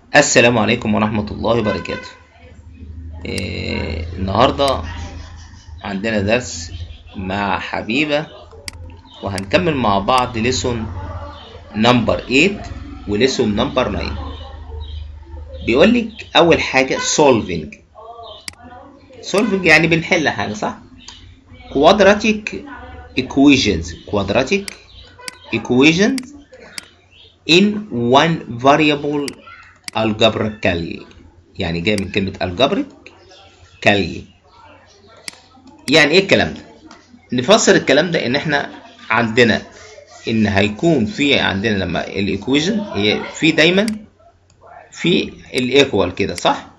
السلام عليكم ورحمة الله وبركاته إيه النهاردة عندنا درس مع حبيبة وهنكمل مع بعض ليسون نمبر 8 وليسون نمبر 9 بيقول لك أول حاجة solving solving يعني بنحل حاجة صح quadratic equations quadratic equations in one variable algebraically يعني جاي من كلمة algebraically يعني ايه الكلام ده نفسر الكلام ده ان احنا عندنا ان هيكون في عندنا لما الايكويشن هي في دايما في الايكوال كده صح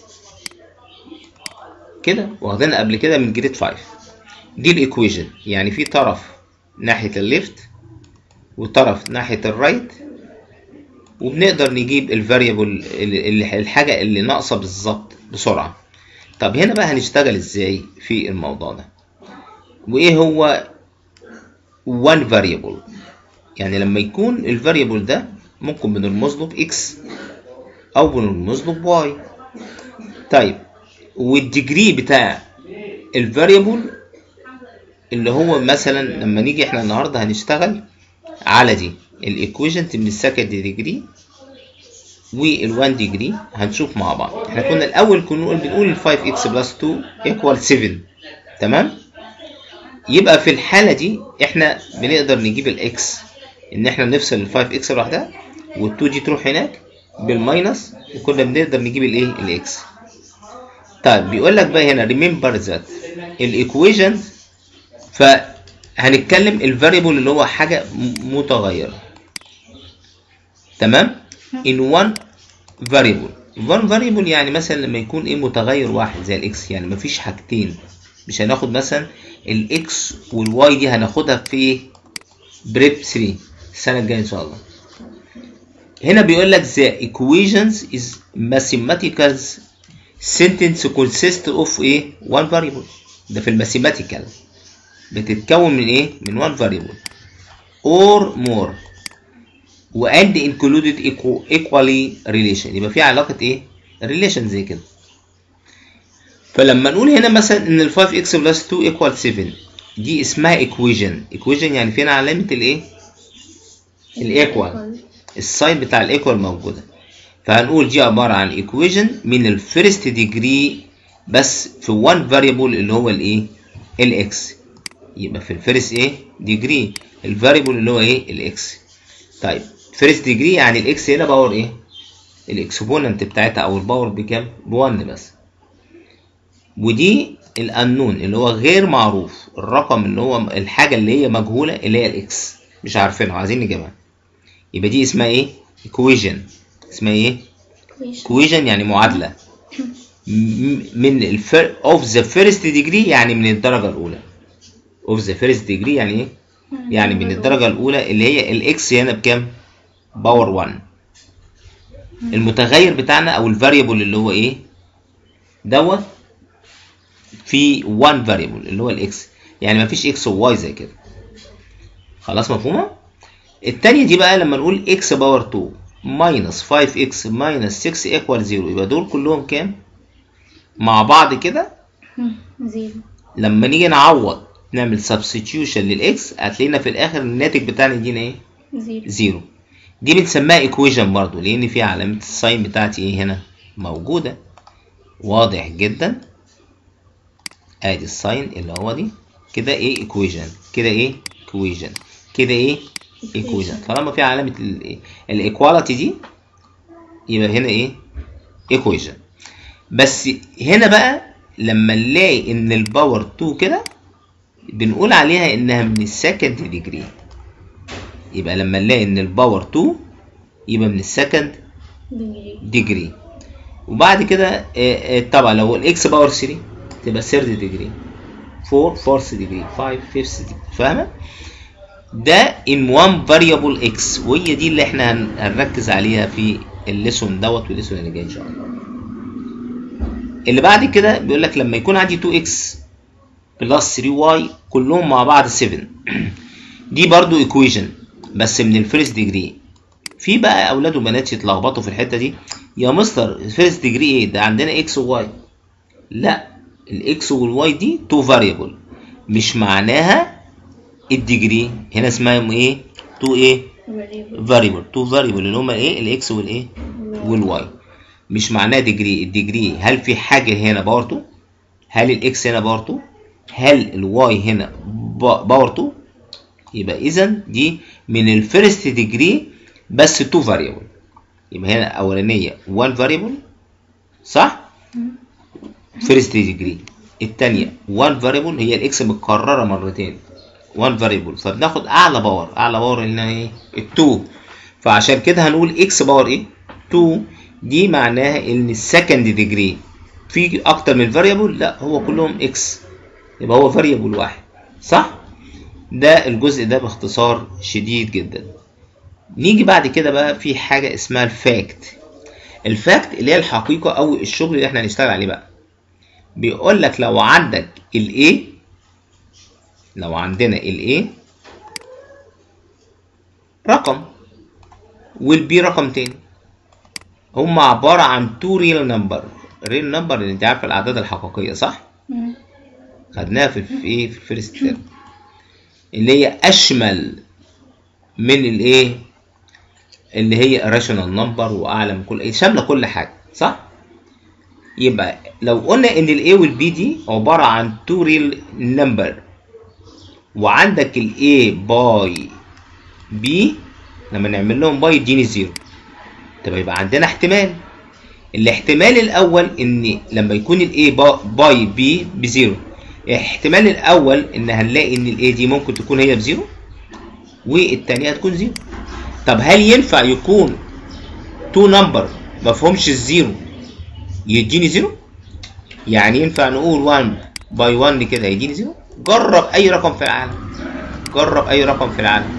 كده واخدينها قبل كده من جريد 5 دي الايكويشن يعني في طرف ناحية الليفت وطرف ناحية الرايت وبنقدر نجيب الفاريبل الحاجة اللي ناقصة بالظبط بسرعة طب هنا بقى هنشتغل ازاي في الموضوع ده وايه هو one variable يعني لما يكون الفاريبل ده ممكن بنرمز له باكس او بنرمز له بواي طيب والديجري بتاع الفاريبل اللي هو مثلا لما نيجي احنا النهارده هنشتغل على دي الايكويشن من السكند ديجري وال1 ديجري هنشوف مع بعض احنا كنا الاول كنا نقول بنقول ال 5x بلس 2 ايكوال 7 تمام يبقى في الحاله دي احنا بنقدر نجيب الاكس ان احنا نفصل ال 5x لوحدها وال2 دي تروح هناك بالماينس وكنا بنقدر نجيب الايه الاكس طيب بيقول لك بقى هنا remember that الايكويشن فهنتكلم الفاريبل اللي هو حاجه متغيره تمام in one variable one variable يعني مثلا لما يكون ايه متغير واحد زي الاكس يعني مفيش حاجتين مش هناخد مثلا الاكس والواي دي هناخدها في بريب 3 السنه الجايه ان شاء الله هنا بيقول لك the equations is mathematical sentence consist of ايه one variable ده في الماثيماتيكال بتتكون من ايه من one variable or more واند included equally relation يبقى في علاقة ايه relation زي كده فلما نقول هنا مثلا ان ال 5x plus 2 equal 7 دي اسمها equation equation يعني فينا علامة الايه الايكوال الساين بتاع الايكوال موجودة فهنقول دي عبارة عن equation من الفيرست ديجري بس في one variable اللي هو الايه الاكس يبقى في الفيرست ايه ديجري الفاريبل اللي هو ايه الاكس طيب فيرست ديجري يعني الاكس هنا باور ايه الاكسبوننت بتاعتها او الباور بكام ب1 بس ودي الانون اللي هو غير معروف الرقم اللي هو الحاجه اللي هي مجهوله اللي هي الاكس مش عارفينها عايزين نجيبها يبقى دي اسمها ايه ايكويشن اسمها ايه ايكويشن يعني معادله من الفر اوف ذا فيرست ديجري يعني من الدرجه الاولى اوف ذا فيرست ديجري يعني ايه يعني من الدرجه الاولى اللي هي الاكس هنا بكام باور 1 المتغير بتاعنا او الفاريبل اللي هو ايه دوت في 1 فاريبل اللي هو الاكس يعني مفيش اكس وواي زي كده خلاص مفهومه التانية دي بقى لما نقول اكس باور 2 ماينس 5 اكس ماينس 6 ايكوال 0 يبقى دول كلهم كام مع بعض كده زيرو لما نيجي نعوض نعمل سبستيوشن للاكس هتلاقينا في الاخر الناتج بتاعنا يدينا ايه زيرو زيرو دي بنسميها ايكويشن برضو لان فيها علامه الساين بتاعتي ايه هنا موجوده واضح جدا ادي الساين اللي هو دي كده ايه ايكويشن كده ايه ايكويشن كده ايه ايكويشن طالما في علامه الايكواليتي دي يبقى هنا ايه ايكويشن بس هنا بقى لما نلاقي ان الباور 2 كده بنقول عليها انها من السكند ديجري يبقى لما نلاقي ان الباور 2 يبقى من السكند ديجري ديجري وبعد كده آه، آه، طبعا لو الاكس باور 3 تبقى ثيرد ديجري 4 فورث ديجري 5 فيفث ديجري فاهمه ده in one variable x وهي دي اللي احنا هن- هنركز عليها في الليسون دوت والليسون اللي جاي ان شاء الله اللي بعد كده بيقول لك لما يكون عندي 2x بلس 3y كلهم مع بعض 7 دي برضو equation بس من الفيرست ديجري في بقى اولاد وبنات يتلخبطوا في الحته دي يا مستر فيرست ديجري ايه ده عندنا اكس وواي لا الاكس والواي دي تو فاريبل مش معناها الديجري هنا اسمها ايه تو ايه variable فاريبل تو فاريبل اللي هما ايه الاكس والايه والواي مش معناه ديجري الديجري هل في حاجه هنا باور 2 هل الاكس هنا باور 2 هل الواي هنا با- باور 2 يبقى اذا دي من الفيرست ديجري بس تو فاريبل يبقى هنا اولانيه 1 فاريبل صح فيرست ديجري الثانيه 1 فاريبل هي الاكس متكرره مرتين 1 فاريبل فبناخد اعلى باور اعلى باور اللي هي ايه ال2 فعشان كده هنقول اكس باور ايه 2 دي معناها ان السكند ديجري في اكتر من فاريبل لا هو كلهم اكس يبقى هو فاريبل واحد صح ده الجزء ده باختصار شديد جدا نيجي بعد كده بقى في حاجه اسمها الفاكت الفاكت اللي هي الحقيقه او الشغل اللي احنا هنشتغل عليه بقى بيقول لك لو عندك الايه لو عندنا الايه رقم والبي رقم تاني هم عبارة عن تو ريل نمبر ريل نمبر اللي انت عارف الاعداد الحقيقية صح؟ مم. خدناها في في ايه في الفيرست تيرم اللي هي اشمل من الايه اللي هي راشونال نمبر واعلى من كل شامله كل حاجه صح يبقى لو قلنا ان الاي والبي دي عباره عن تو ريل نمبر وعندك الاي باي بي لما نعمل لهم باي يديني زيرو طب يبقى عندنا احتمال الاحتمال الاول ان لما يكون الاي باي بي بزيرو الاحتمال الاول ان هنلاقي ان الاي دي ممكن تكون هي بزيرو والتانية هتكون زيرو طب هل ينفع يكون تو نمبر مفهومش الزيرو يديني زيرو يعني ينفع نقول 1 باي 1 كده يديني زيرو جرب اي رقم في العالم جرب اي رقم في العالم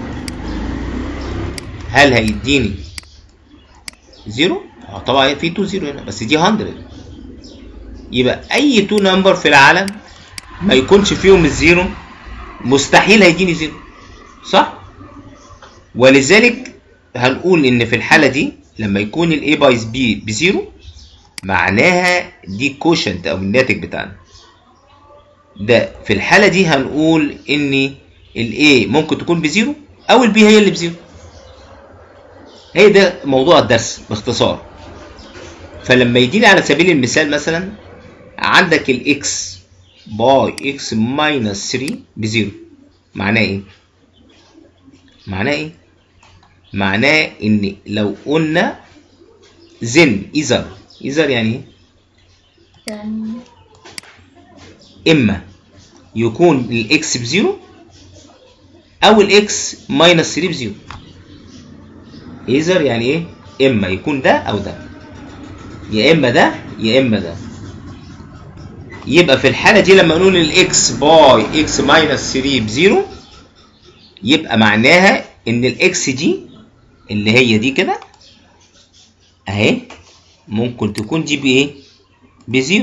هل هيديني زيرو اه طبعا في 2 زيرو هنا بس دي 100 يبقى اي 2 نمبر في العالم ما يكونش فيهم الزيرو مستحيل هيديني زيرو صح ولذلك هنقول ان في الحاله دي لما يكون الاي بايز بي بزيرو معناها دي كوشنت او الناتج بتاعنا ده في الحاله دي هنقول ان الاي ممكن تكون بزيرو او البي هي اللي بزيرو هي ده موضوع الدرس باختصار فلما يجي لي على سبيل المثال مثلا عندك الاكس باي اكس ماينس 3 بزيرو معناه ايه معناه ايه معناه ان لو قلنا زن اذر اذر يعني ايه يعني اما يكون الاكس بزيرو او الاكس ماينس 3 بزيرو ايزر يعني ايه اما يكون ده او ده يا اما ده يا اما ده يبقى في الحاله دي لما نقول الاكس باي اكس ماينس 3 بزيرو يبقى معناها ان الاكس دي اللي هي دي كده اهي ممكن تكون دي بايه بزيرو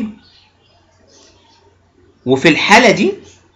وفي الحاله دي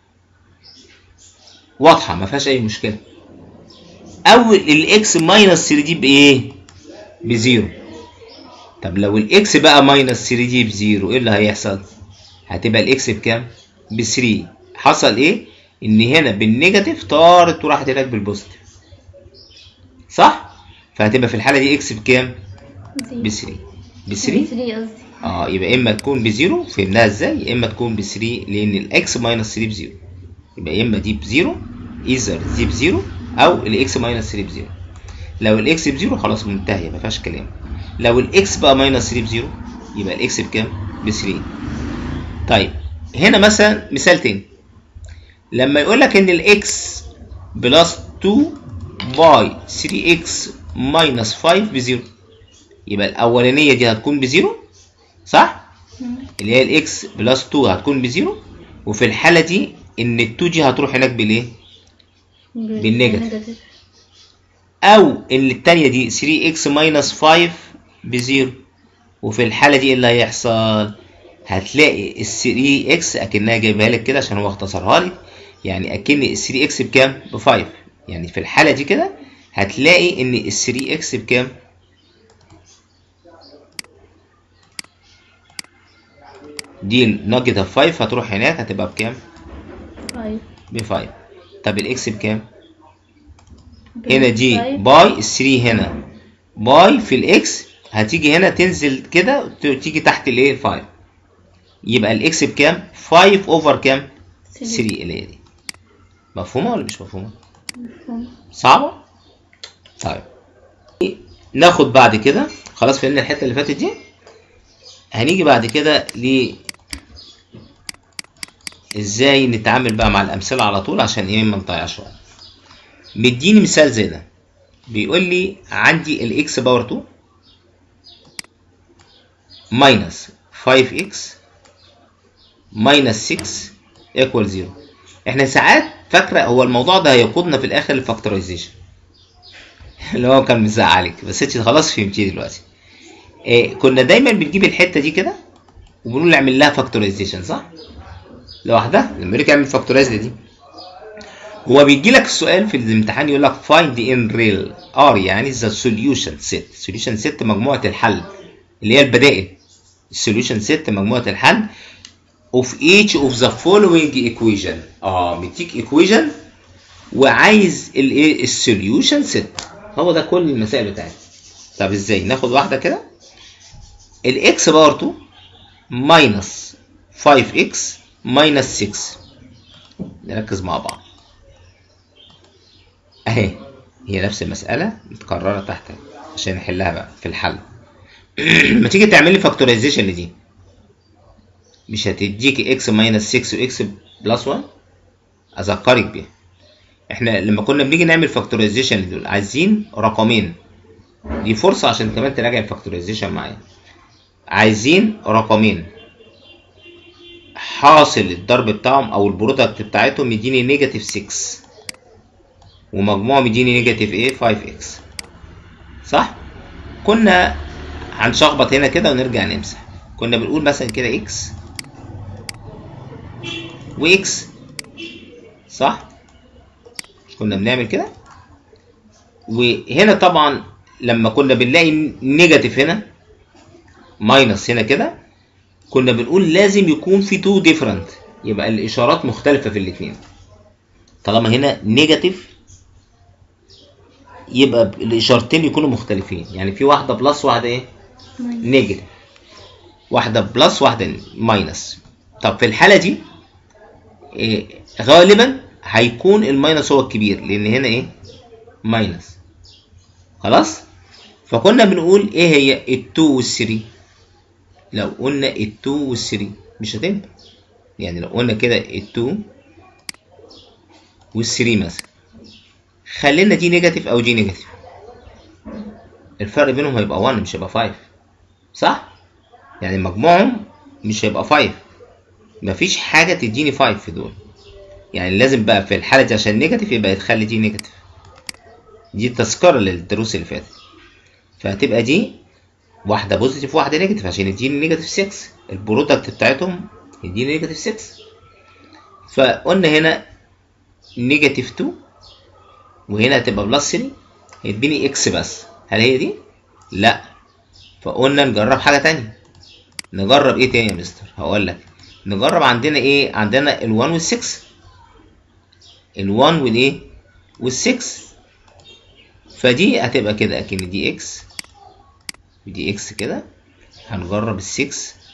واضحه ما فيهاش اي مشكله او الاكس ماينس 3 دي بايه بزيرو طب لو الاكس بقى ماينس 3 دي بزيرو ايه اللي هيحصل هتبقى الاكس بكام ب 3 حصل ايه ان هنا بالنيجاتيف طارت وراحت هناك بالبوزيتيف صح فهتبقى في الحاله دي اكس بكام زيرو ب 3 ب 3 3 قصدي اه يبقى اما تكون بزيرو فهمناها ازاي يا اما تكون ب 3 لان الاكس ماينس 3 بزيرو يبقى يا اما دي بزيرو ايزر دي بزيرو او الاكس ماينس 3 بزيرو لو الاكس بزيرو خلاص منتهيه ما فيهاش كلام لو الاكس بقى ماينس 3 بزيرو يبقى الاكس بكام ب 3 طيب هنا مثلا مثال تاني لما يقول لك ان الاكس بلس 2 باي 3 اكس ماينس 5 بزيرو يبقى الاولانيه دي هتكون بزيرو صح اللي هي الاكس بلس 2 هتكون بزيرو وفي الحاله دي ان ال 2 دي هتروح هناك بالايه بالنيجاتيف. او ان التانية دي 3 اكس ماينس 5 بزيرو وفي الحالة دي ايه اللي هيحصل هتلاقي ال 3 اكس اكنها جايبها لك كده عشان هو اختصرها لي يعني اكن ال 3 اكس بكام ب 5 يعني في الحالة دي كده هتلاقي ان ال 3 اكس بكام دي نيجاتيف 5 هتروح هناك هتبقى بكام فايف ب 5 طب الاكس بكام هنا دي باي 3 هنا باي في الاكس هتيجي هنا تنزل كده وتيجي تحت الايه 5 يبقى الاكس بكام 5 اوفر كام 3 اللي هي دي مفهومه ولا مش مفهومه صعبه طيب ناخد بعد كده خلاص فهمنا الحته اللي فاتت دي هنيجي بعد كده ل ازاي نتعامل بقى مع الامثله على طول عشان ايه ما نضيعش وقت مديني مثال زي ده بيقول لي عندي الاكس باور 2 ماينس 5x ماينس 6 ايكوال 0 احنا ساعات فاكره هو الموضوع ده هيقودنا في الاخر للفاكتورايزيشن اللي هو كان مزعلك بس انت خلاص فهمتيه دلوقتي إيه كنا دايما بنجيب الحته دي كده وبنقول نعمل لها فاكتورايزيشن صح لوحدها لما يجي يعمل فاكتورايز دي هو بيجي لك السؤال في الامتحان يقول لك find in real r يعني the solution set solution set مجموعه الحل اللي هي البدائل solution set مجموعه الحل of each of the following equation اه مديك equation وعايز الايه السوليوشن set هو ده كل المسائل بتاعتي طب ازاي ناخد واحده كده الاكس باور 2 ماينس 5x ماينس 6 نركز مع بعض اهي هي نفس المساله متكرره تحت عشان نحلها بقى في الحل لما تيجي تعمل لي فاكتورايزيشن لدي مش هتديكي اكس ماينس 6 واكس بلس 1 اذكرك بيها احنا لما كنا بنيجي نعمل فاكتورايزيشن لدول عايزين رقمين دي فرصه عشان كمان تراجع الفاكتورايزيشن معايا عايزين رقمين حاصل الضرب بتاعهم او البرودكت بتاعتهم يديني نيجاتيف 6 ومجموعهم يديني نيجاتيف ايه 5 اكس صح كنا هنشخبط هنا كده ونرجع نمسح كنا بنقول مثلا كده اكس واكس صح كنا بنعمل كده وهنا طبعا لما كنا بنلاقي نيجاتيف هنا ماينس هنا كده كنا بنقول لازم يكون في تو ديفرنت يبقى الاشارات مختلفه في الاثنين طالما هنا نيجاتيف يبقى الاشارتين يكونوا مختلفين يعني في واحده بلس واحده ايه نيجاتيف واحده بلس واحده ماينس طب في الحاله دي إيه غالبا هيكون الماينس هو الكبير لان هنا ايه ماينس خلاص فكنا بنقول ايه هي ال2 وال3 لو قلنا ال2 وال3 مش هتنفع يعني لو قلنا كده ال2 وال3 مثلا خلينا دي نيجاتيف او دي نيجاتيف الفرق بينهم هيبقى 1 مش هيبقى 5 صح يعني مجموعهم مش هيبقى 5 مفيش حاجه تديني 5 في دول يعني لازم بقى في الحاله دي عشان نيجاتيف يبقى تخلي دي نيجاتيف دي تذكره للدروس اللي فاتت فهتبقى دي واحده بوزيتيف واحده نيجاتيف عشان يديني نيجاتيف 6 البرودكت بتاعتهم يديني نيجاتيف 6 فقلنا هنا نيجاتيف 2 وهنا هتبقى بلس 3 هيديني اكس بس هل هي دي؟ لا فقلنا نجرب حاجه تانية نجرب ايه تاني يا مستر هقول لك نجرب عندنا ايه عندنا ال1 وال6 ال1 والايه وال6 فدي هتبقى كده اكن دي اكس ودي اكس كده هنجرب ال6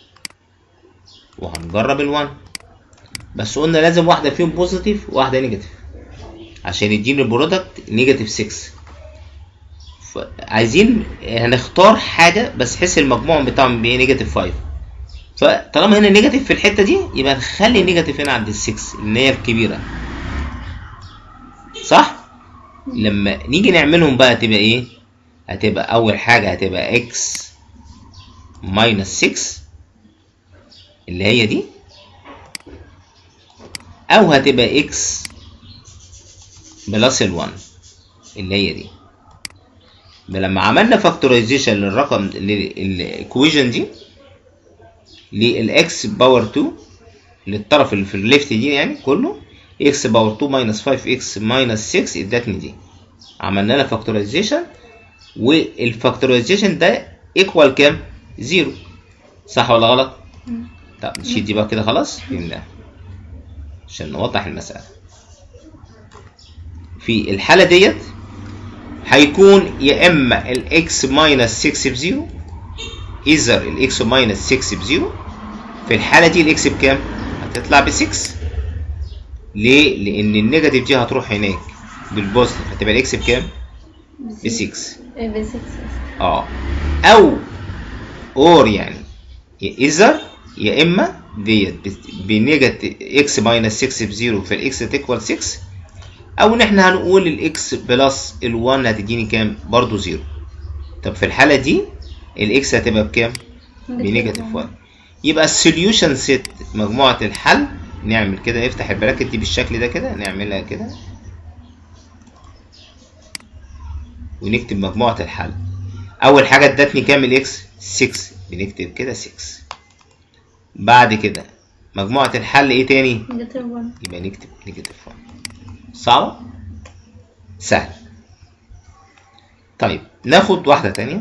وهنجرب ال1 بس قلنا لازم واحده فيهم بوزيتيف وواحده نيجاتيف عشان يديني البرودكت نيجاتيف 6 عايزين هنختار حاجه بس حيث المجموع بتاعهم بيه نيجاتيف 5 فطالما هنا نيجاتيف في الحته دي يبقى نخلي نيجاتيف هنا عند ال6 اللي هي الكبيره صح لما نيجي نعملهم بقى تبقى ايه هتبقى اول حاجه هتبقى اكس ماينس 6 اللي هي دي او هتبقى اكس بلس ال1 اللي هي دي لما عملنا فاكتورايزيشن للرقم للايكويشن دي للاكس باور 2 للطرف اللي في الليفت دي يعني كله اكس باور 2 ماينس 5 اكس ماينس 6 ادتني دي عملنا لها فاكتورايزيشن والفاكتورايزيشن ده ايكوال كام زيرو صح ولا غلط مم. طب نشيل دي بقى كده خلاص فهمناها عشان نوضح المسألة في الحالة ديت هيكون يا إما الإكس ماينس 6 بزيرو إذا الإكس ماينس 6 بزيرو في الحالة دي الإكس بكام؟ هتطلع ب 6 ليه؟ لأن النيجاتيف دي هتروح هناك بالبوزيتيف هتبقى الإكس بكام؟ ب 6 إيه بسكس اه او اور يعني اذا يا اما ديت بنيجاتيف اكس ماينس 6 بزيرو فالاكس تيكوال 6 او ان احنا هنقول الاكس بلس ال1 هتديني كام برضو زيرو طب في الحاله دي الاكس هتبقى بكام بنيجاتيف 1 يبقى السوليوشن سيت مجموعه الحل نعمل كده نفتح البراكت دي بالشكل ده كده نعملها كده ونكتب مجموعه الحل اول حاجه ادتني كام الاكس 6 بنكتب كده 6 بعد كده مجموعه الحل ايه تاني نيجاتيف 1 يبقى نكتب نيجاتيف 1 صعبه سهل طيب ناخد واحده تانية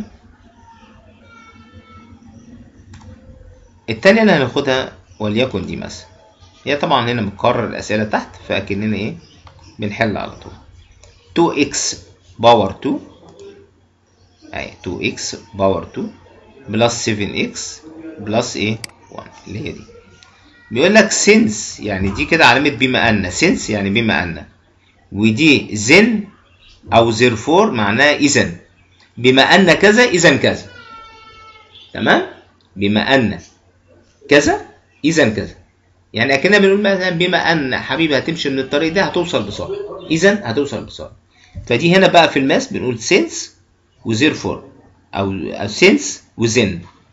التانية اللي هناخدها وليكن دي مثلا هي طبعا هنا متكرر الأسئلة تحت فأكننا إيه بنحل على طول 2x باور 2 أهي 2x باور 2 بلس 7x بلس إيه 1 اللي هي دي بيقول لك since يعني دي كده علامة بما أن since يعني بما أن ودي then أو therefore معناها إذا بما أن كذا إذا كذا تمام بما أن كذا إذا كذا يعني أكننا بنقول مثلا بما أن حبيبي هتمشي من الطريق ده هتوصل بسرعة إذا هتوصل بسرعة فدي هنا بقى في الماس بنقول since و therefore أو أو since و then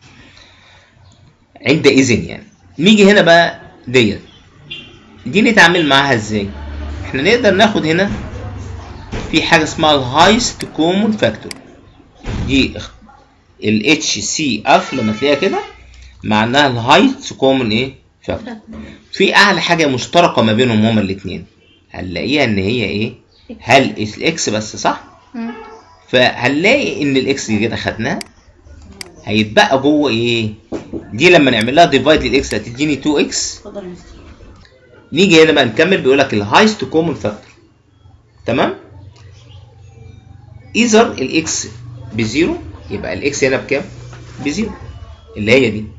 عندئذ يعني نيجي هنا بقى ديت دي نتعامل معاها ازاي احنا نقدر ناخد هنا في حاجه اسمها الهايست كومون فاكتور دي ال اتش سي اف لما تلاقيها كده معناها الهايست كومون ايه فاكتور في اعلى حاجه مشتركه ما بينهم هما الاثنين هنلاقيها ان هي ايه هل الاكس بس صح مم. فهنلاقي ان الاكس دي كده خدناها هيتبقى جوه ايه دي لما نعمل لها ديفايد للاكس هتديني 2 اكس اتفضل يا مستر نيجي هنا بقى نكمل بيقول لك الهايست كومن فاكتور تمام اذا الاكس بزيرو يبقى الاكس هنا بكام بزيرو اللي هي دي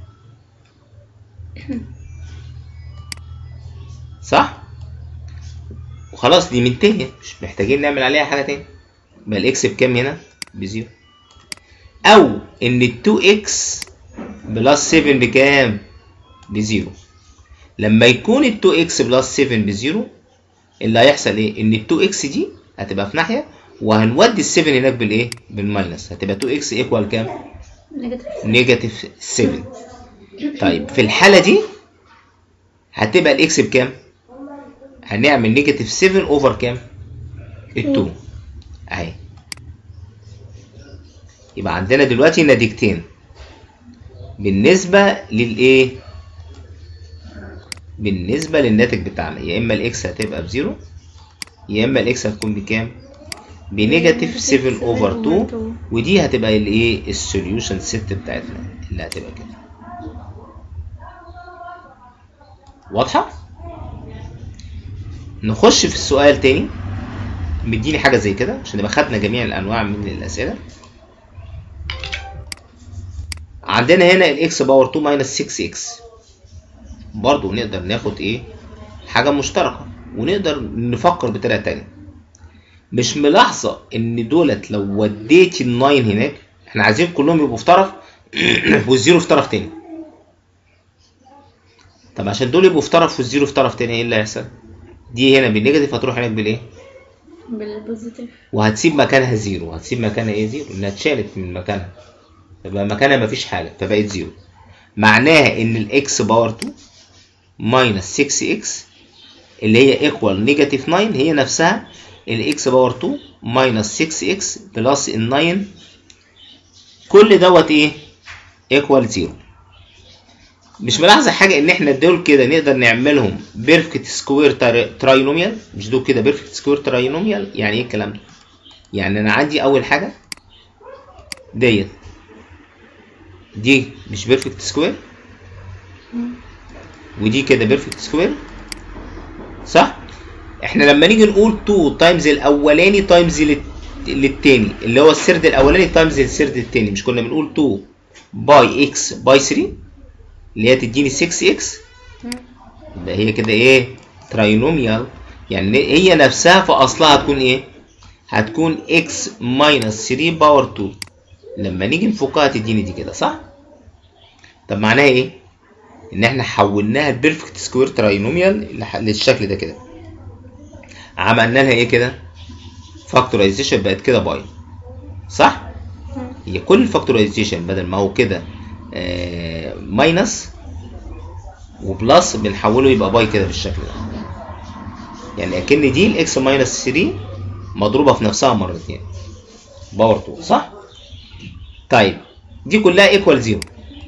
صح وخلاص دي منتهيه مش محتاجين نعمل عليها حاجه تاني يبقى الاكس بكام هنا بزيرو او ان ال 2 اكس بلس 7 بكام بزيرو لما يكون ال 2 اكس بلس 7 بزيرو اللي هيحصل ايه ان ال 2 اكس دي هتبقى في ناحيه وهنودي ال 7 هناك بالايه بالماينس هتبقى 2 اكس ايكوال كام نيجاتيف نيجاتيف 7 طيب في الحاله دي هتبقى الاكس بكام هنعمل نيجاتيف 7 اوفر كام ال 2 اهي يبقى عندنا دلوقتي نتيجتين بالنسبه للايه بالنسبه للناتج بتاعنا يا اما الاكس هتبقى بزيرو يا اما الاكس هتكون بكام بنيجاتيف 7 اوفر 2 ودي هتبقى الايه السوليوشن سيت بتاعتنا اللي هتبقى كده واضحه نخش في السؤال تاني مديني حاجه زي كده عشان نبقى خدنا جميع الانواع من الاسئله عندنا هنا الاكس باور 2 ماينس 6 اكس برضو نقدر ناخد ايه حاجه مشتركه ونقدر نفكر بطريقه تانية مش ملاحظه ان دولت لو وديت الناين هناك احنا عايزين كلهم يبقوا في طرف والزيرو في طرف تاني طب عشان دول يبقوا في طرف والزيرو في طرف تاني ايه اللي هيحصل دي هنا بالنيجاتيف هتروح هناك بالايه بالبوزيتيف وهتسيب مكانها زيرو هتسيب مكانها ايه زيرو انها اتشالت من مكانها يبقى مكانها مفيش حاجه فبقت زيرو معناها ان الاكس باور 2 ماينس 6 اكس اللي هي ايكوال نيجاتيف 9 هي نفسها الاكس باور 2 ماينس 6 اكس بلس ال 9 كل دوت ايه ايكوال زيرو مش ملاحظه حاجه ان احنا دول كده نقدر نعملهم بيرفكت سكوير تراينوميال مش دول كده بيرفكت سكوير تراينوميال يعني ايه الكلام ده يعني انا عندي اول حاجه ديت دي مش بيرفكت سكوير ودي كده بيرفكت سكوير صح احنا لما نيجي نقول 2 تايمز الاولاني تايمز للتاني اللي هو السرد الاولاني تايمز السرد التاني مش كنا بنقول 2 باي اكس باي 3 اللي هي تديني 6 اكس يبقى هي كده ايه تراينوميال يعني هي نفسها في اصلها هتكون ايه هتكون اكس ماينس 3 باور 2 لما نيجي نفكها تديني دي كده صح طب معناها ايه ان احنا حولناها البيرفكت سكوير تراينوميال للشكل ده كده عملنا لها ايه كده فاكتورايزيشن بقت كده باي صح هي كل الفاكتورايزيشن بدل ما هو كده آه ماينس وبلس بنحوله يبقى باي كده بالشكل ده يعني اكن دي الاكس ماينس 3 مضروبه في نفسها مرتين باور 2 صح طيب دي كلها ايكوال زيرو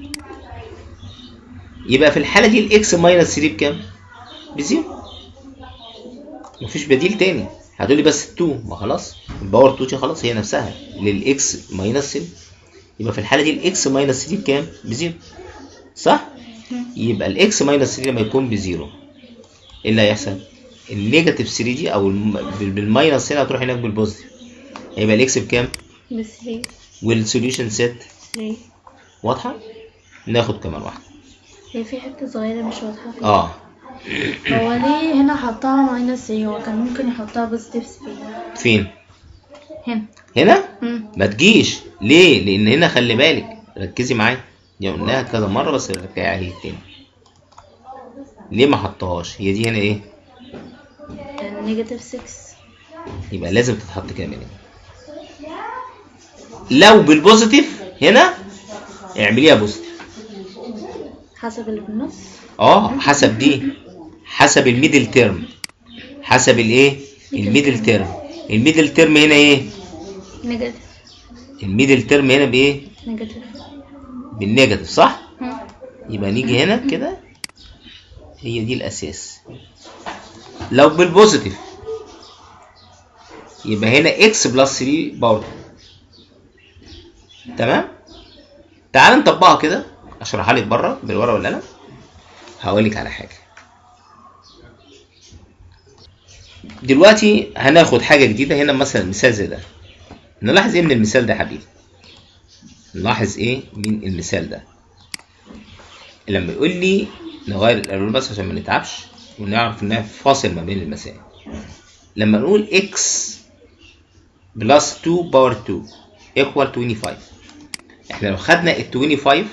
يبقى في الحاله دي الاكس ماينس 3 بكام بزيرو مفيش بديل تاني هتقولي بس 2 ما خلاص الباور 2 دي خلاص هي نفسها للاكس ماينس 3 يبقى في الحاله دي الاكس ماينس 3 بكام بزيرو صح يبقى الاكس ماينس 3 لما يكون بزيرو ايه اللي هيحصل النيجاتيف 3 دي او الم- بالماينس هنا هتروح هناك بالبوزيتيف هيبقى الاكس بكام بس 3 والسوليوشن سيت 3 واضحه ناخد كمان واحده هي في حتة صغيرة مش واضحة فيها. اه هو ليه هنا حطها ماينس 3 هو كان ممكن يحطها بوزيتيف 3 فين هنا هنا مم. ما تجيش ليه لان هنا خلي بالك ركزي معايا دي قلناها كذا مره بس رجعي عليه تاني ليه ما حطهاش هي دي هنا ايه نيجاتيف 6 يبقى لازم تتحط كده من هنا لو بالبوزيتيف هنا اعمليها بوزيتيف حسب اللي في النص اه حسب دي حسب الميدل تيرم حسب الايه الميدل تيرم الميدل تيرم هنا ايه نيجاتيف الميدل تيرم هنا بايه نيجاتيف بالنيجاتيف صح مم. يبقى نيجي هنا كده هي دي الاساس لو بالبوزيتيف يبقى هنا اكس بلس 3 باور تمام تعال نطبقها كده اشرحها لك بره بالورقه والقلم هقول لك على حاجه دلوقتي هناخد حاجه جديده هنا مثلا مثال زي ده نلاحظ ايه من المثال ده يا حبيبي نلاحظ ايه من المثال ده لما يقول لي نغير الالوان بس عشان ما نتعبش ونعرف انها فاصل ما بين المسائل لما نقول x بلس 2 باور 2 equal 25 احنا لو خدنا ال 25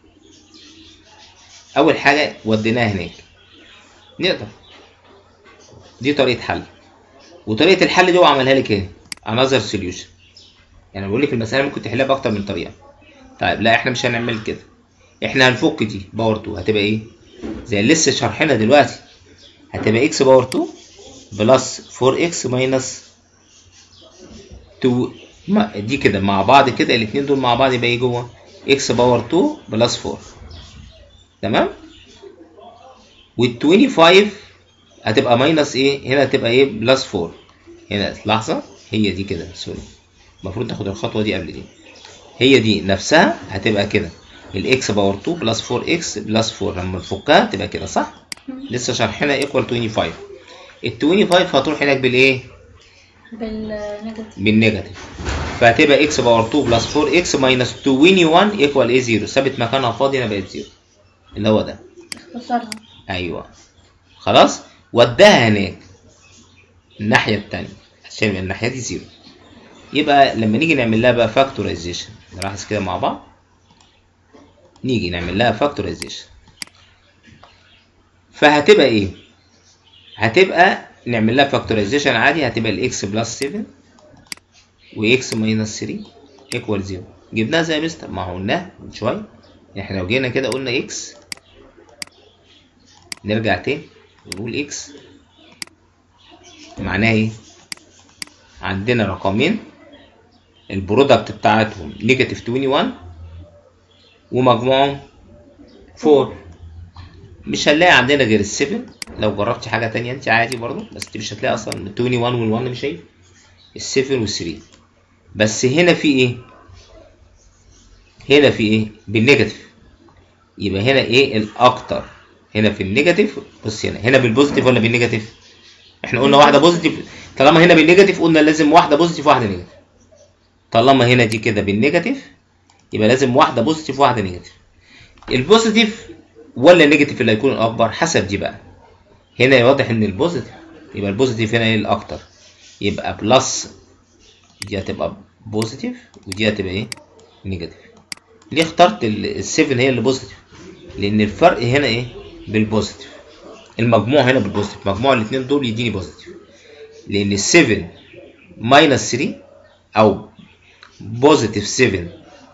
اول حاجه وديناها هناك نقدر دي طريقه حل وطريقه الحل دي هو عملها لك ايه another solution يعني بقول لك المساله ممكن تحلها باكتر من طريقه طيب لا احنا مش هنعمل كده احنا هنفك دي باور 2 هتبقى ايه زي اللي لسه شارحينها دلوقتي هتبقى اكس باور 2 بلس 4 اكس ماينس 2 ما- دي كده مع بعض كده الاثنين دول مع بعض يبقى ايه جوه اكس باور 2 بلس 4 تمام وال 25 هتبقى ماينس ايه هنا هتبقى ايه بلس 4 هنا لحظه هي دي كده سوري المفروض تاخد الخطوه دي قبل دي هي دي نفسها هتبقى كده الاكس باور 2 بلس 4 اكس بلس 4 لما نفكها تبقى كده صح لسه شارحينها ايكوال 25 ال 25 هتروح هناك بالايه بالنيجاتيف بالنيجاتيف فهتبقى اكس باور 2 بلس 4 اكس ماينس 21 ايكوال ايه 0 ثابت مكانها فاضي هنا بقت 0 اللي هو ده اختصرها ايوه خلاص وداها هناك الناحيه التانية عشان يبقى الناحيه دي زيرو يبقى لما نيجي نعمل لها بقى فاكتورايزيشن نلاحظ كده مع بعض نيجي نعمل لها فاكتورايزيشن فهتبقى ايه هتبقى نعمل لها فاكتورايزيشن عادي هتبقى الاكس بلس 7 واكس ماينس 3 ايكوال 0 جبناها زي مستر ما هو قلناها من شويه احنا لو جينا كده قلنا اكس نرجع تاني ونقول اكس معناها ايه عندنا رقمين البرودكت بتاعتهم نيجاتيف 21 ومجموعهم 4 مش هنلاقي عندنا غير السفن لو جربتي حاجه تانية انت عادي برضو بس انت مش هتلاقي اصلا ال 21 وال1 مش هي السفن وال3 بس هنا في ايه هنا في ايه بالنيجاتيف يبقى هنا ايه الاكتر هنا في النيجاتيف بص هنا هنا بالبوزيتيف ولا بالنيجاتيف احنا قلنا واحده بوزيتيف طالما هنا بالنيجاتيف قلنا لازم واحده بوزيتيف وواحده نيجاتيف طالما هنا دي كده بالنيجاتيف يبقى لازم واحده بوزيتيف وواحده نيجاتيف البوزيتيف ولا النيجاتيف اللي هيكون الاكبر حسب دي بقى هنا واضح ان البوزيتيف يبقى البوزيتيف هنا ايه الاكتر يبقى بلس دي هتبقى بوزيتيف ودي هتبقى ايه نيجاتيف ليه اخترت ال7 هي اللي بوزيتيف لان الفرق هنا ايه بالبوزيتيف المجموع هنا بالبوزيتيف مجموع الاثنين دول يديني بوزيتيف لان ال7 ماينس 3 او بوزيتيف 7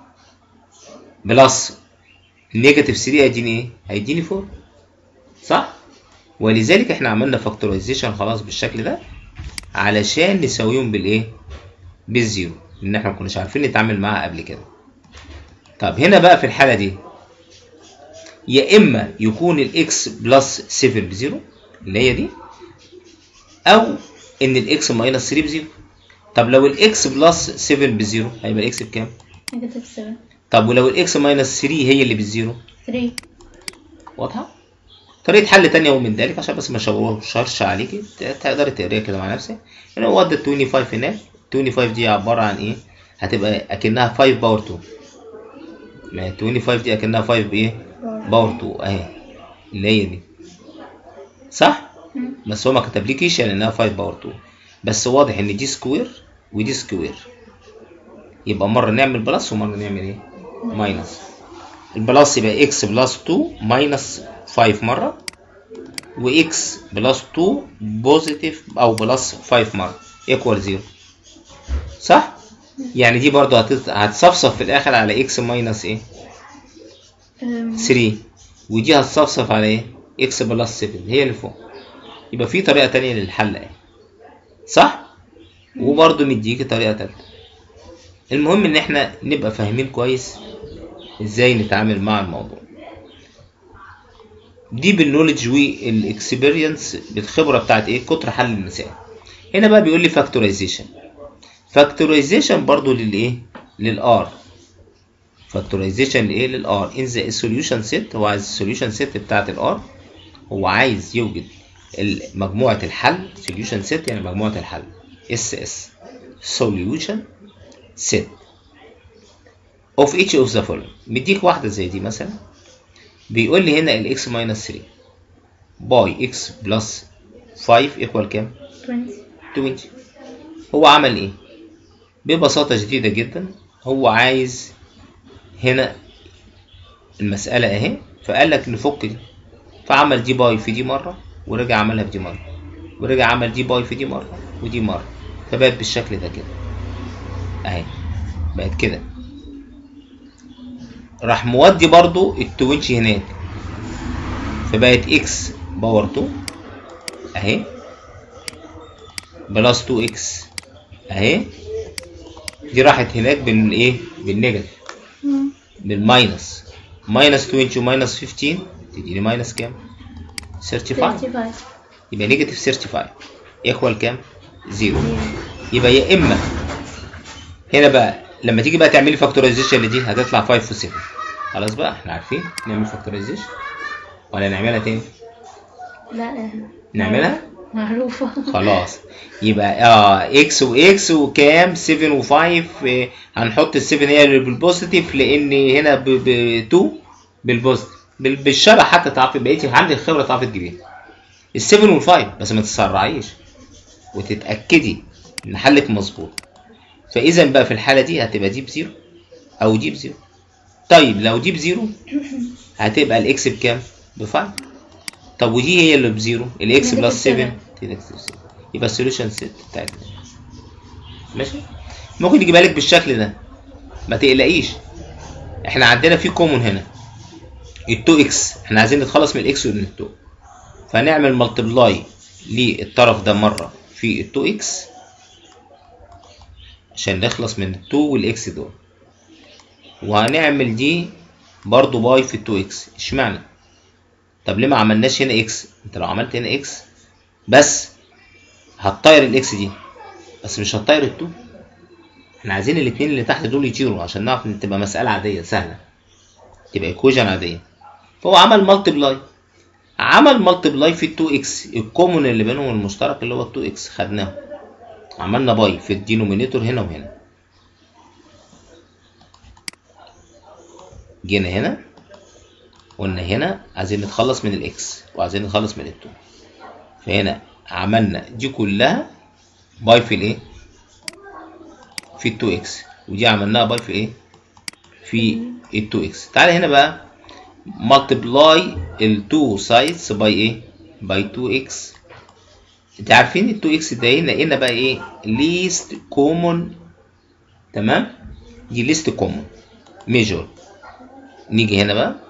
بلس نيجاتيف 3 هيديني ايه هيديني 4 صح ولذلك احنا عملنا فاكتورايزيشن خلاص بالشكل ده علشان نساويهم بالايه بالزيرو لان احنا ما كناش عارفين نتعامل معاها قبل كده طب هنا بقى في الحاله دي يا اما يكون الاكس بلس 7 بزيرو اللي هي دي او ان الاكس ماينس 3 بزيرو طب لو الاكس بلس 7 بزيرو هيبقى الاكس بكام نيجاتيف 7 طب ولو الاكس ماينس 3 هي اللي بالزيرو 3 واضحه طريقه حل تانية ومن ذلك عشان بس ما اشوشرش عليكي ت- تقدري تقريها كده مع نفسك هنا هو ادى 25 هناك 25 دي عباره عن ايه هتبقى اكنها 5 باور 2 ما هي 25 دي اكنها 5 بايه باور 2 اهي اللي هي دي صح مم. بس هو ما كتبليكيش يعني انها 5 باور 2 بس واضح ان دي سكوير ودي سكوير يبقى مره نعمل بلس ومره نعمل ايه ماينس البلس يبقى اكس بلس 2 ماينس 5 مره واكس بلس 2 بوزيتيف او بلس 5 مره ايكوال 0 صح يعني دي برضو هتت- هتصفصف في الاخر على اكس ماينس ايه أم، 3 ودي هتصفصف على ايه اكس بلس 7 هي اللي فوق يبقى في طريقه تانية للحل اهي صح وبرضو مديكي طريقه تالتة المهم ان احنا نبقى فاهمين كويس ازاي نتعامل مع الموضوع دي بالنولج والاكسبيرينس بالخبره بتاعت ايه كتر حل المسائل هنا بقى بيقول لي فاكتورايزيشن فاكتورايزيشن برضو للايه للار فاكتورايزيشن لايه للار ان ذا سوليوشن سيت هو عايز السوليوشن سيت بتاعت الار هو عايز يوجد ال- مجموعه الحل سوليوشن سيت يعني مجموعه الحل اس اس سوليوشن سيت of each of the following مديك واحده زي دي مثلا بيقول لي هنا الاكس ماينس 3 باي اكس بلس 5 ايكوال كام 20 20 هو عمل ايه ببساطة شديدة جدا هو عايز هنا المسألة اهي فقال لك نفك دي فعمل دي باي في دي مرة ورجع عملها في دي مرة ورجع عمل دي باي في دي مرة ودي مرة فبقت بالشكل ده كده اهي بقت كده راح مودي برضو التوينش هناك فبقت اكس باور 2 اهي بلس 2 اكس اهي دي راحت هناك بالايه بالنيجاتيف مم. بالماينس ماينس 20 وماينس 15 تديني ماينس كام 35 35 يبقى نيجاتيف 35 ايكوال كام زيرو زيرو. يبقى يا اما هنا بقى لما تيجي بقى تعملي فاكتورايزيشن لدي هتطلع 5 و7 خلاص بقى احنا عارفين نعمل فاكتورايزيشن ولا نعملها تاني لا نعملها معروفة خلاص يبقى اه اكس واكس وكام 7 و5 اه هنحط ال 7 هي اللي بالبوزيتيف لان هنا ب 2 بالبوزيتيف بال- بالشبه حتى تعرفي بقيتي عندك الخبره تعرفي تجيبيها ال 7 وال 5 بس ما تتسرعيش وتتاكدي ان حلك مظبوط فاذا بقى في الحاله دي هتبقى دي بزيرو او دي بزيرو طيب لو دي بزيرو هتبقى الاكس بكام؟ ب 5 طب ودي هي اللي بزيرو الاكس Negative بلس 7 seven. تبقى يبقى السوليوشن سيت بتاعتنا ماشي ممكن يجيبها لك بالشكل ده ما تقلقيش احنا عندنا في كومون هنا ال 2 اكس احنا عايزين نتخلص من الاكس ومن ال 2 فنعمل ملتبلاي للطرف ده مره في ال 2 اكس عشان نخلص من ال 2 والاكس دول وهنعمل دي برضو باي في ال 2 اكس اشمعنى طب ليه ما عملناش هنا اكس انت لو عملت هنا اكس بس هتطير الاكس دي بس مش هتطير ال 2 احنا عايزين الاثنين اللي تحت دول يطيروا عشان نعرف ان تبقى مساله عاديه سهله تبقى ايكويشن عاديه فهو عمل مالتبلاي عمل مالتبلاي في ال 2 اكس الكومون اللي بينهم المشترك اللي هو ال 2 اكس خدناه عملنا باي في الدينومينيتور هنا وهنا جينا هنا قلنا هنا عايزين نتخلص من الاكس وعايزين نتخلص من ال2 فهنا عملنا دي كلها باي في الايه في ال2 اكس ودي عملناها باي في ايه في ال2 اكس تعالى هنا بقى multiply ال 2 sides by ايه by 2 اكس انت عارفين ال 2 اكس ده هنا هنا بقى ايه least common تمام دي least common measure نيجي هنا بقى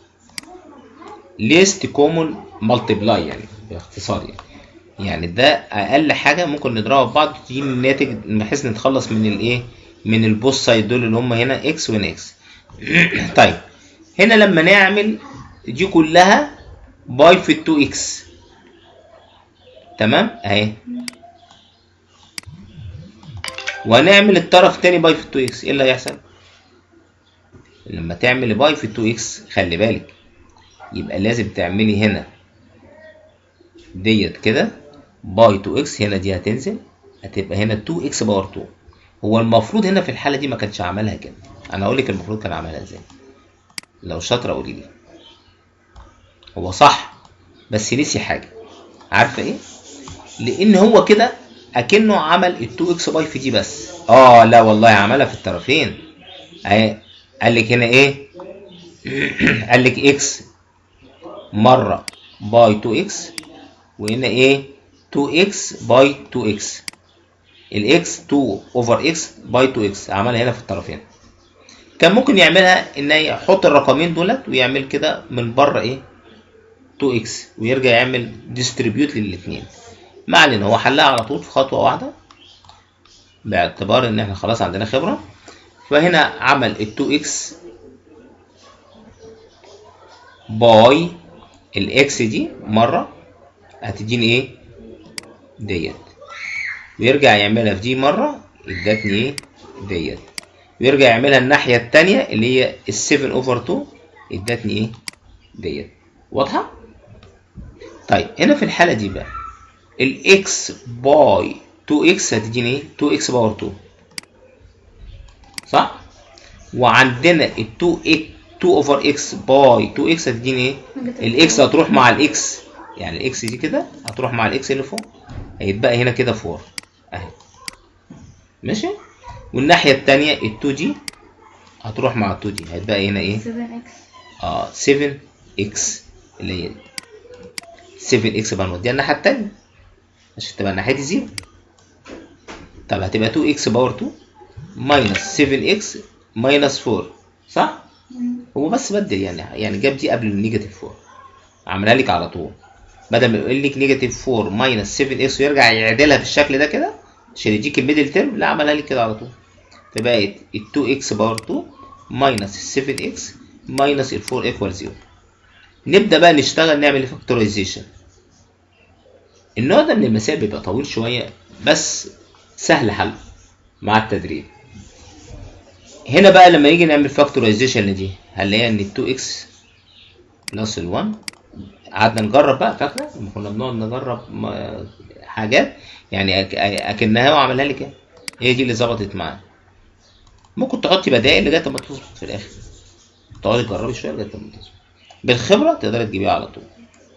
least common multiply يعني باختصار يعني يعني ده اقل حاجه ممكن نضربها في بعض تجيب الناتج بحيث نتخلص من الايه من البوست سايد دول اللي هم هنا اكس وهنا اكس طيب هنا لما نعمل دي كلها باي في 2 اكس تمام اهي وهنعمل الطرف تاني باي في 2 اكس ايه اللي هيحصل لما تعمل باي في 2 اكس خلي بالك يبقى لازم تعملي هنا ديت كده باي 2 اكس هنا دي هتنزل هتبقى هنا 2 اكس باور 2 هو المفروض هنا في الحاله دي ما كانش عملها كده انا اقول لك المفروض كان عملها ازاي لو شاطره قولي لي هو صح بس نسي حاجه عارفه ايه لان هو كده اكنه عمل ال 2 اكس باي في دي بس اه لا والله عملها في الطرفين اهي قال لك هنا ايه قال لك اكس مره باي 2 اكس وهنا ايه 2 اكس باي 2 اكس الاكس 2 اوفر اكس باي 2 اكس عملها هنا في الطرفين كان ممكن يعملها ان يحط الرقمين دولت ويعمل كده من بره ايه 2 اكس ويرجع يعمل ديستريبيوت للاثنين ما علينا هو حلها على طول في خطوه واحده باعتبار ان احنا خلاص عندنا خبره فهنا عمل ال 2 اكس باي الاكس دي مره هتديني ايه ديت ويرجع يعملها في دي مره ادتني ايه ديت ويرجع يعملها الناحيه التانية اللي هي ال 7 اوفر 2 ادتني ايه ديت واضحه طيب هنا في الحاله دي بقى الاكس باي 2 اكس هتديني ايه 2 اكس باور 2 صح وعندنا ال 2 اكس 2 اوفر اكس باي 2 اكس هتديني ايه الاكس هتروح مع الاكس يعني الاكس دي كده هتروح مع الاكس اللي فوق هيتبقى هنا كده 4 اهي ماشي والناحيه الثانيه ال 2 دي هتروح مع ال 2 دي هيتبقى هنا ايه 7 اكس اه 7 اكس اللي هي 7 اكس بقى نوديها الناحيه الثانيه عشان تبقى الناحيه دي زيرو طب هتبقى 2 اكس باور 2 ماينس 7 اكس ماينس 4 صح؟ هو بس بدل يعني يعني جاب دي قبل النيجاتيف 4 عملها لك على طول بدل ما يقول لك نيجاتيف 4 ماينس 7 اكس ويرجع يعدلها بالشكل ده كده عشان يديك الميدل ترم لا عملها لك كده على طول فبقت ال 2 اكس باور 2 ماينس ال 7 اكس ماينس ال 4 ايكوال 0 نبدا بقى نشتغل نعمل فاكتورايزيشن النوع ده من المسائل بيبقى طويل شويه بس سهل حله مع التدريب هنا بقى لما نيجي نعمل فاكتورايزيشن لدي هنلاقي ان ال 2 اكس بلس ال 1 قعدنا نجرب بقى فاكره لما كنا بنقعد نجرب م- حاجات يعني أك- اكنها وعملها لي كده هي دي اللي ظبطت معانا ممكن تحطي بدائل لغايه ما تظبط في الاخر تقعدي تجربي شويه لغايه ما تظبط بالخبره تقدري تجيبيها على طول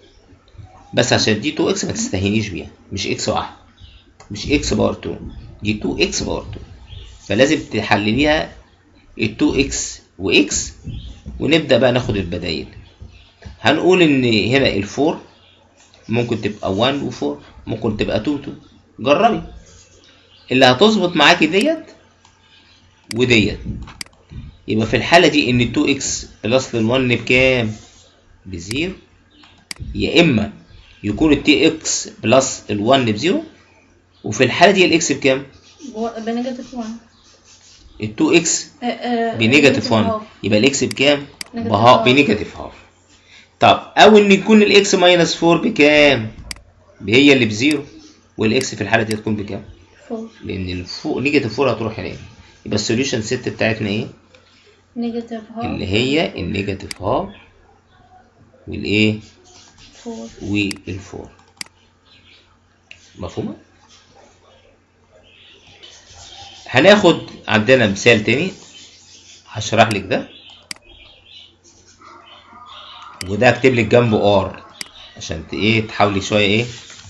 بس عشان دي 2 اكس ما تستهينيش بيها مش اكس واحد مش اكس باور 2 دي 2 اكس باور 2 فلازم تحلليها ال 2 اكس واكس ونبدا بقى ناخد البدايل هنقول ان هنا ال 4 ممكن تبقى 1 و4 ممكن تبقى 2 2 جربي اللي هتظبط معاكي ديت وديت يبقى في الحاله دي ان 2 اكس بلس ال 1 بكام بزيرو يا اما يكون التي اكس بلس ال 1 بزيرو وفي الحاله دي الاكس بكام بنيجاتيف 1 ال 2 اكس آه، آه، بنيجاتيف 1 هاف. يبقى الاكس بكام نيجاتيف بها هاف. بنيجاتيف هاف طب او ان يكون الاكس ماينس 4 بكام هي اللي بزيرو والاكس في الحاله دي هتكون بكام فور لان الفوق نيجاتيف 4 هتروح هنا يبقى السوليوشن ست بتاعتنا ايه نيجاتيف هاف اللي هي النيجاتيف هاف والايه فور والفور مفهومة؟ هناخد عندنا مثال تاني هشرح لك ده وده اكتب لك جنبه ار عشان ت- ايه تحاولي شويه ايه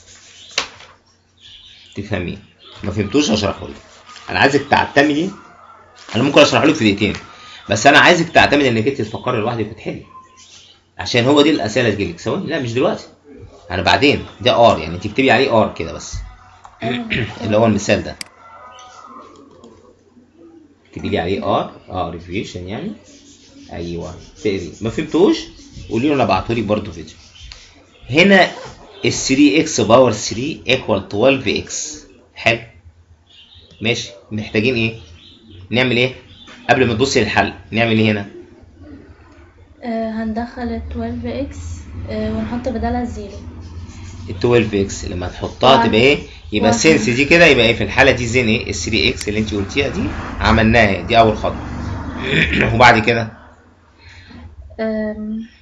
تفهميه ما فهمتوش هشرحه لك انا عايزك تعتمدي انا ممكن اشرح لك في دقيقتين بس انا عايزك تعتمد انك انت تفكري لوحدك وتحلي عشان هو دي الاسئله اللي تجيلك ثواني لا مش دلوقتي انا بعدين ده ار يعني تكتبي عليه ار كده بس اللي هو المثال ده تكتبي لي عليه ار اه ريفيشن يعني ايوه تقري ما فهمتوش قولي له انا ابعته لك برضه فيديو هنا ال 3 اكس باور 3 ايكوال 12 اكس حلو ماشي محتاجين ايه نعمل ايه قبل ما تبصي للحل نعمل ايه هنا آه هندخل ال 12 اكس آه ونحط بدالها الزيرو ال 12 اكس لما تحطها واحد. تبقى ايه يبقى واحد. السنس دي كده يبقى ايه في الحاله دي زين ايه ال 3 اكس اللي انت قلتيها دي عملناها دي اول خطوه وبعد كده آم،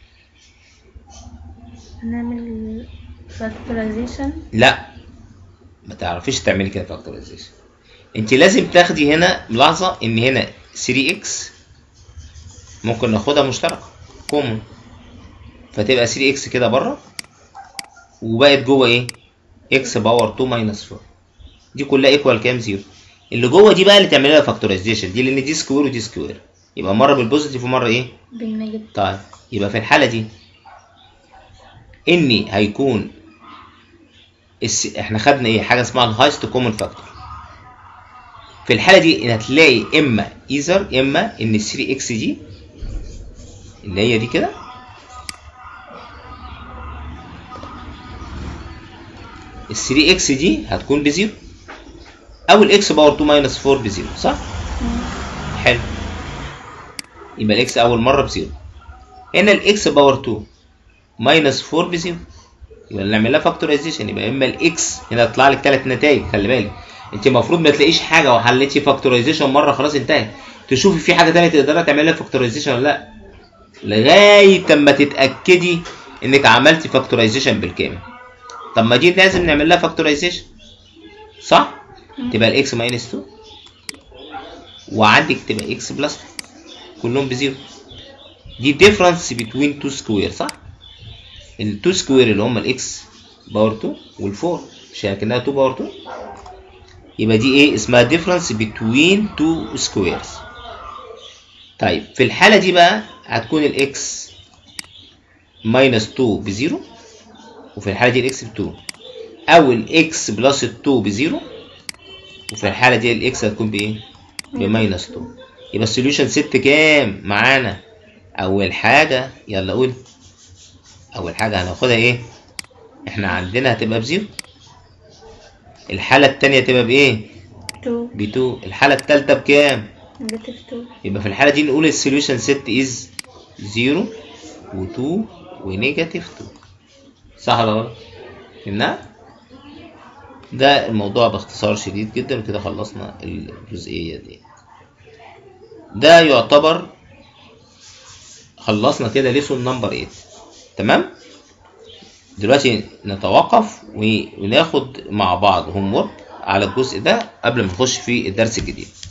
هنعمل فاكتورايزيشن لا ما تعرفيش تعملي كده فاكتورايزيشن انت لازم تاخدي هنا ملاحظه ان هنا 3 اكس ممكن ناخدها مشتركه كومن فتبقى 3 اكس كده بره وبقت جوه ايه اكس باور 2 ماينس 4 دي كلها ايكوال كام زيرو اللي جوه دي بقى اللي تعملي لها فاكتورايزيشن دي لان دي سكوير ودي سكوير يبقى مره بالبوزيتيف ومره ايه بالنيجاتيف طيب يبقى في الحالة دي إني هيكون الس... احنا خدنا ايه حاجة اسمها الهايست كومن فاكتور في الحالة دي إن هتلاقي إما إيزر إما إن ال 3 إكس دي اللي هي دي كده ال 3 إكس دي هتكون بزيرو أو الإكس باور 2 ماينس 4 بزيرو صح؟ حلو يبقى الإكس أول مرة بزيرو هنا الاكس باور 2 ماينس 4 بزيرو يبقى نعمل لها فاكتورايزيشن يبقى اما الاكس هنا يطلع لك ثلاث نتائج خلي بالك انت المفروض ما تلاقيش حاجه وحليتي فاكتورايزيشن مره خلاص انتهت تشوفي في حاجه ثانيه تقدري تعملي لها فاكتورايزيشن ولا لا لغايه اما تتاكدي انك عملتي فاكتورايزيشن بالكامل طب ما دي لازم نعمل لها فاكتورايزيشن صح تبقى الاكس ماينس 2 وعندك تبقى اكس بلس 2 كلهم بزيرو دي difference between two square صح؟ ال 2 square اللي هم الاكس باور 2 وال 4 مش هي كانها 2 باور 2 يبقى دي ايه اسمها difference between two squares طيب في الحالة دي بقى هتكون الاكس ماينس 2 بزيرو وفي الحالة دي الاكس ب 2 او الاكس بلس 2 بزيرو وفي الحالة دي الاكس هتكون بايه؟ بماينس 2 يبقى السوليوشن ست كام معانا؟ اول حاجه يلا قول اول حاجه هناخدها ايه احنا عندنا هتبقى بزيرو الحاله التانية تبقى بايه 2 ب 2 الحاله التالتة بكام نيجاتيف 2 يبقى في الحاله دي نقول السوليوشن ست از 0 و2 ونيجاتيف 2 صح ولا غلط فهمنا ده الموضوع باختصار شديد جدا وكده خلصنا الجزئيه دي ده يعتبر خلصنا كده ليسون نمبر 8 تمام دلوقتي نتوقف و- وناخد مع بعض هوم ورك على الجزء ده قبل ما نخش في الدرس الجديد